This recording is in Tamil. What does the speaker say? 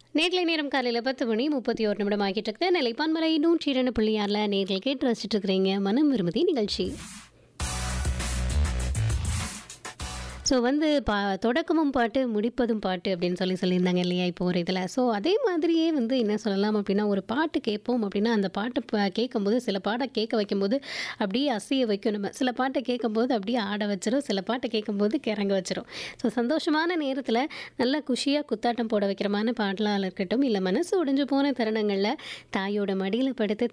நேர்களை நேரம் காலையில் பத்து மணி முப்பத்தி ஒரு நிமிடம் ஆகிட்டு இருக்குது நிலைப்பான்மலை நூற்றி இரண்டு புள்ளி ஆறில் நேர்கள் கேட்டு ரசிச்சுட்டு இருக்கிறீங்க மனம் விரும்புதி நிகழ்ச்சி ஸோ வந்து பா தொடக்கமும் பாட்டு முடிப்பதும் பாட்டு அப்படின்னு சொல்லி சொல்லியிருந்தாங்க இல்லையா இப்போ ஒரு இதில் ஸோ அதே மாதிரியே வந்து என்ன சொல்லலாம் அப்படின்னா ஒரு பாட்டு கேட்போம் அப்படின்னா அந்த பாட்டை ப- கேட்கும்போது சில பாட்டை கேட்க வைக்கும்போது அப்படியே அசைய வைக்கும் நம்ம சில பாட்டை கேட்கும்போது அப்படியே ஆட வச்சிரும் சில பாட்டை கேட்கும்போது கிறங்க வச்சிரும் ஸோ சந்தோஷமான நேரத்தில் நல்லா குஷியாக குத்தாட்டம் போட வைக்கிறமான பாடலாக இருக்கட்டும் இல்லை மனசு உடைஞ்சு போன தருணங்களில் தாயோட மடியில் படுத்து